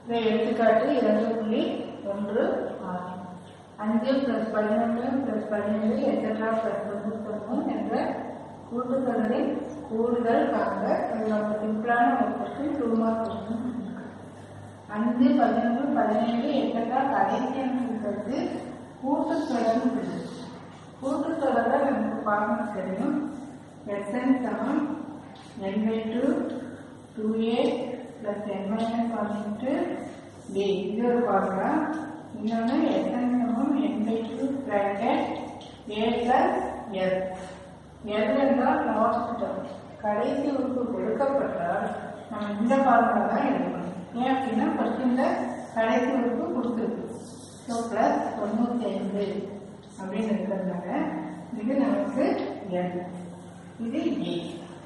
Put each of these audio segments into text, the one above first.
இந்த எடுத்துக்காட்டு இரண்டு புள்ளி ஒன்று ஆறு அஞ்சு பிளஸ் பதினொன்று பிளஸ் பதினேழு எட்டா பிளஸ் தொண்ணூத்தொன்று என்ற கூட்டுத்தொடரின் கூடுதல் காண்க அது நம்ம சிம்பிளான ஒரு கொஸ்டின் டூ மார்க் கொஸ்டின் அஞ்சு பதினொன்று பதினேழு எட்டா கடைசியாக இருக்கிறது கூட்டுத்தொடர் உள்ளது கூட்டுத்தொடரை நமக்கு பார்க்க தெரியும் எஸ்என் சமம் n by 2 2a plus n minus 1 into a இது ஒரு ஃபார்முலா இன்னொன்று sn சமம் n by 2 bracket a plus l l என்றால் லாஸ்ட் டேர்ம் கடைசி உறுப்பு கொடுக்கப்பட்டால் நம்ம இந்த ஃபார்முலா தான் எழுதணும் ஏன் அப்படின்னா கொஸ்டின்ல கடைசி உறுப்பு கொடுத்துருக்கு ஸோ ப்ளஸ் தொண்ணூற்றி ஐந்து அப்படின்னு இருக்கிறதுனால இது நமக்கு n இது a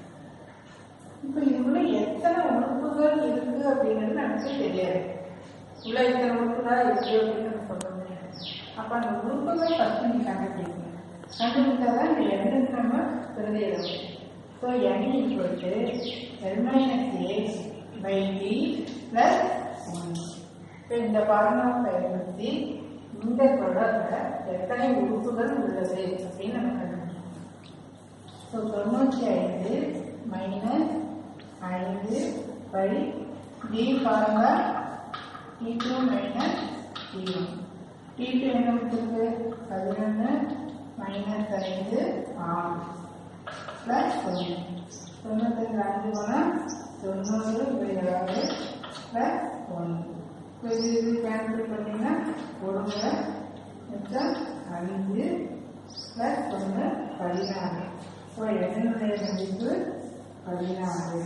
இப்போ இதுக்குள்ள எத்தனை உறுப்புகள் இருக்கு அப்படிங்கிறது நமக்கு தெரியாது உள்ள இத்தனை உறுப்புகள் இருக்கு அப்படின்னு சொல்ல முடியாது அப்ப அந்த உறுப்புகள் ஃபர்ஸ்ட் நீங்க கண்டுபிடிக்கணும் கண்டுபிடிச்சாதான் இந்த எண்ணு நம்ம பிரதியிடணும் so N equal to L minus A by D plus one இப்போ இந்த ஃபார்முலா பயன்படுத்தி இந்த தொடர்ல எத்தனை உறுப்புகள் உள்ளது அப்படின்னு நம்ம கண்டுபிடிக்கணும் ஸோ தொண்ணூற்றி ஐந்து மைனஸ் ஐந்து by D formula D two minus D one D two என்ன கொடுத்துருக்கு பதினொன்று மைனஸ் ஐந்து ஆறு ப்ளஸ் ஒன்று தொண்ணூத்தஞ்சு அஞ்சு போனால் தொண்ணூறு பை ஆறு ப்ளஸ் ஒன்று இப்போ இது இது கேன்சல் பண்ணிங்கன்னா ஒன்று மிச்சம் அஞ்சு ப்ளஸ் ஒன்று பதினாறு ஸோ என்னுடைய மதிப்பு பதினாறு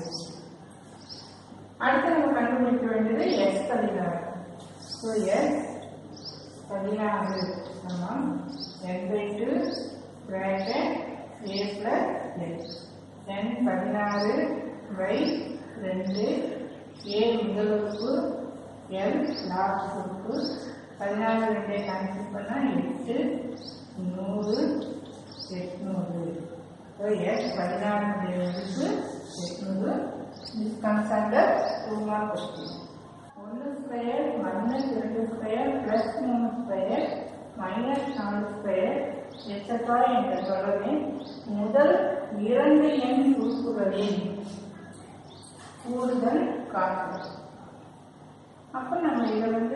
அடுத்து நம்ம கண்டுபிடிக்க வேண்டியது எஸ் பதினாறு ஸோ எஸ் பதினாறு சமம் N by two bracket A plus S N பதினாறு பை ரெண்டு ஏ முதல் உறுப்பு எல் லாஸ்ட் உறுப்பு பதினாறு ரெண்டை கேன்சல் பண்ணால் எட்டு நூறு எட்நூறு ஸோ எஸ் பதினாறு மதிப்பு எட்நூறு this comes under two mark question. ஒன்று ஸ்கொயர் மைனஸ் இரண்டு ஸ்கொயர் பிளஸ் மூணு ஸ்கொயர் மைனஸ் நாலு ஸ்கொயர் எட்ஸட்ரா என்ற தொடரின் முதல் இரண்டு எண் உறுப்புகளின் கூடுதல் காணும் அப்போ நம்ம இதை வந்து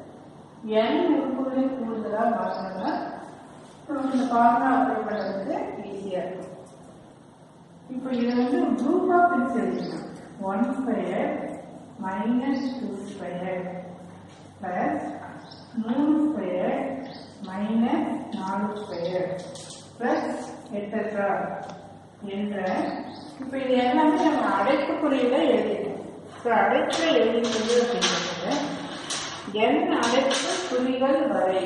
n உறுப்புகளின் கூடுதலாக மாற்றணும்னா நமக்கு இந்த ஃபார்முலா அப்ளை பண்ணுறதுக்கு ஈஸியாக இருக்கும் இப்போ இதை வந்து குரூப் ஆஃப் பிரிச்சு எழுதிக்கலாம் one square minus two square plus மூணு ஸ்கொயர் மைனஸ் நாலு ஸ்கொயர் பிளஸ் எட்டா என்ற இப்போ இது எல்லாமே நம்ம அடைப்புக்குறியில எழுதிட்டோம் ஸோ அடைப்புல எழுதினது அப்படிங்கிறது n அடைப்பு குறிகள் வரை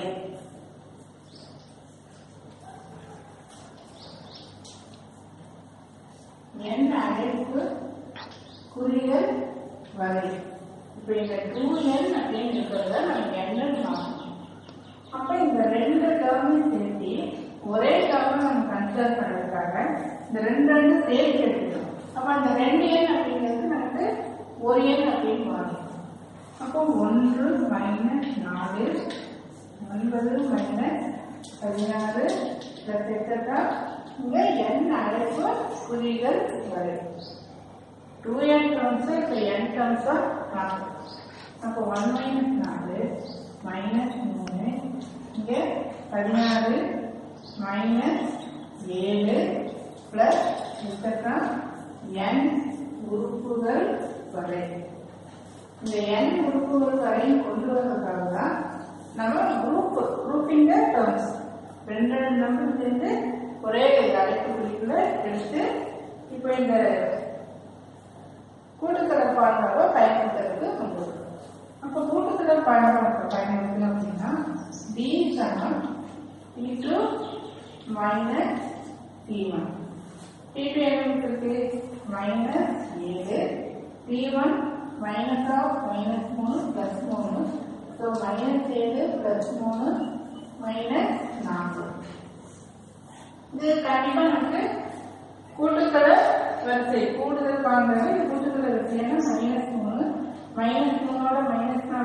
n அடைப்பு குறிகள் வரை இப்போ இந்த டூ என் அப்படின்னு இருக்கிறத நம்ம என்னன்னு மாற்றணும் அப்போ இந்த ரெண்டு டேர்மையும் சேர்த்து ஒரே டேர்மை நம்ம கன்சிடர் பண்ணுறதுக்காக இந்த ரெண்டு ரெண்டு சேர்த்து எடுத்துக்கணும் அப்போ அந்த ரெண்டு எண் அப்படிங்கிறது நமக்கு ஒரு எண் அப்படின்னு மாறும் அப்போ ஒன்று மைனஸ் நாலு ஒன்பது மைனஸ் பதினாறு பிளஸ் எட்டா இங்கே எண் அழைப்பு குறிகள் வரை டூ என் டேர்ம்ஸ் இப்போ என் டேர்ம்ஸாக மாற்றும் அப்போ ஒன் மைனஸ் நாலு மைனஸ் மூணு இங்கே பதினாறு மைனஸ் ஏழு ப்ளஸ் எட்டா என் உறுப்புகள் வரை இந்த என் உறுப்புகள் வரை கொண்டு வந்ததுக்காக தான் நம்ம குரூப் குரூப்பிங் டேர்ம்ஸ் ரெண்டு ரெண்டு நம்பர் சேர்ந்து ஒரே அழைப்பு குறிப்புல எடுத்து இப்போ இந்த கூட்டுத்தொடர் பாடங்களை பயன்படுத்துறதுக்கு கொண்டு வரும் அப்போ கூட்டுத்தொடர் பாடங்களை பயன்படுத்தணும் அப்படின்னா டி சமம் D two minus D one D two என்ன இருக்கு மைனஸ் ஏழு D one minus of minus மூணு பிளஸ் மூணு ஸோ மைனஸ் ஏழு பிளஸ் மூணு மைனஸ் நாலு இது கண்டிப்பா நமக்கு கூட்டுத்தொடர் வரிசை கூடுதல் பாங்கிறது கூட்டுத்தொடர் வரிசையான மைனஸ் மூணு மைனஸ் மூணோட மைனஸ் நாலு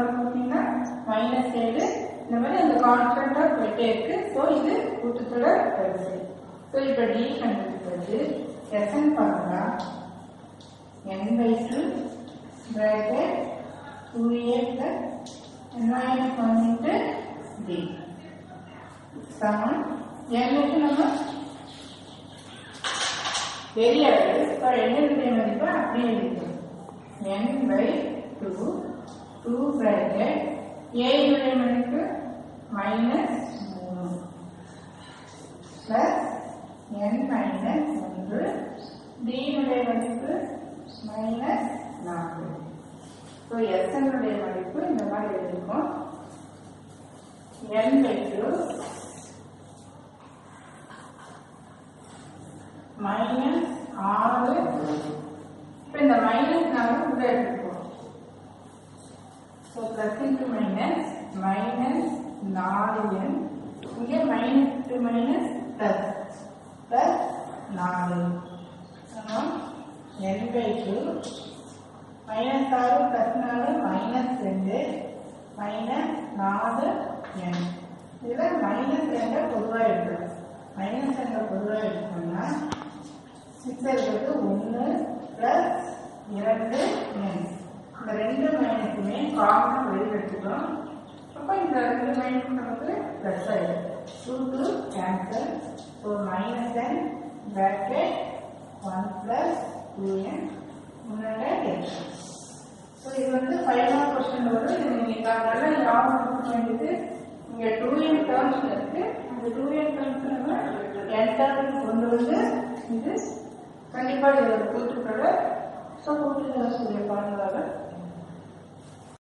மைனஸ் ஏழு இந்த மாதிரி அந்த கான்ஸ்டன்டா போயிட்டே இருக்கு ஸோ இது கூட்டுத்தொடர் வரிசை ஸோ இப்போ டி கண்டுபிடிக்கிறது S N formula n by 2 bracket 2a plus n minus 1 into d சமம் n க்கு நம்ம பெரிய அளவு இப்போ என்னுடைய மதிப்பு அப்படியே எழுதிக்கிறோம் n by 2 2 bracket a னுடைய மதிப்பு minus 3 plus n minus 1 d னுடைய மதிப்பு மைனஸ் நாலு ஸோ எஸ்என்னுடைய மதிப்பு இந்த மாதிரி இருக்கும் என் பை டூ மைனஸ் ஆறு இப்போ இந்த மைனஸ் நாலு உள்ள எடுத்துக்கோம் so plus into minus minus நாலு என் இங்கே minus two minus plus plus நாலு சமம் n by 2 மைனஸ் ஆறு பிளஸ் நாலு மைனஸ் ரெண்டு மைனஸ் நாலு n இதில் மைனஸ் ரெண்டை பொதுவாக எடுக்கிறோம் மைனஸ் ரெண்டை பொதுவாக எடுத்தோம்னா சிக்ஸ் இருக்கிறது ஒன்று ப்ளஸ் இரண்டு n இந்த ரெண்டு மைனஸுமே காமன் வெளியில் எடுத்துக்கிறோம் அப்போ இந்த ரெண்டு மைனஸ் நமக்கு ப்ளஸ் ஆகிடும் two two cancel so minus n bracket 1 plus 2n முன்னாடி எடுக்கணும் ஸோ இது வந்து ஃபைனல் கொஸ்டின் வரும் இது நீங்கள் நல்லா ஞாபகம் வச்சுக்க வேண்டியது இங்கே டூ என் டேர்ம்ஸ் இருக்கு அந்த டூ என் டேர்ம்ஸ் நம்ம என் டேர்ம் கொண்டு வந்து இது கண்டிப்பாக இது ஒரு கூட்டுத்தொடர் ஸோ கூட்டுத்தொடர் சொல்லிய பாருங்க